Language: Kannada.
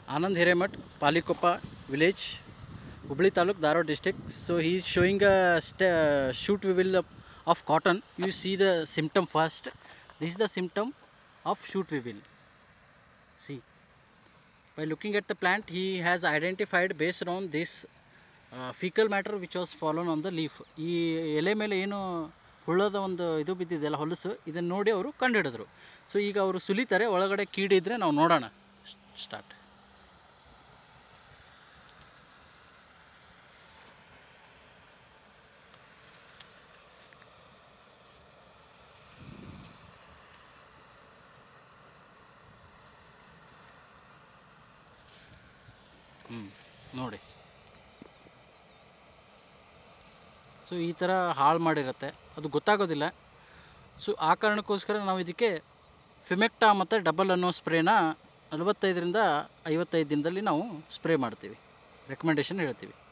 Anand Hiremat, Palikopa village, Hubli Taluk, Dharwad district. So he is showing a st- shoot weevil of- of cotton. You see the symptom first. This is the symptom of shoot weevil. See, by looking at the plant, he has identified based on this uh, fecal matter which was fallen on the leaf. ಈ ಎಲೆ ಮೇಲೆ ಏನು ಹುಳದ ಒಂದು ಇದು ಬಿದ್ದಿದೆಯಲ್ಲ ಹೊಲಸು ಇದನ್ನು ನೋಡಿ ಅವರು ಕಂಡುಹಿಡಿದ್ರು ಸೊ ಈಗ ಅವರು ಸುಲಿತಾರೆ ಒಳಗಡೆ ಕೀಡಿದ್ರೆ ನಾವು ನೋಡೋಣ ಸ್ಟಾರ್ಟ್ ಹ್ಞೂ ನೋಡಿ ಸೊ ಈ ಥರ ಹಾಳು ಮಾಡಿರುತ್ತೆ ಅದು ಗೊತ್ತಾಗೋದಿಲ್ಲ ಸೊ ಆ ಕಾರಣಕ್ಕೋಸ್ಕರ ನಾವು ಇದಕ್ಕೆ ಫಿಮೆಕ್ಟಾ ಮತ್ತು ಡಬಲ್ ಅನ್ನೋ ಸ್ಪ್ರೇನ ನಲವತ್ತೈದರಿಂದ ಐವತ್ತೈದು ದಿನದಲ್ಲಿ ನಾವು ಸ್ಪ್ರೇ ಮಾಡ್ತೀವಿ ರೆಕಮೆಂಡೇಷನ್ ಹೇಳ್ತೀವಿ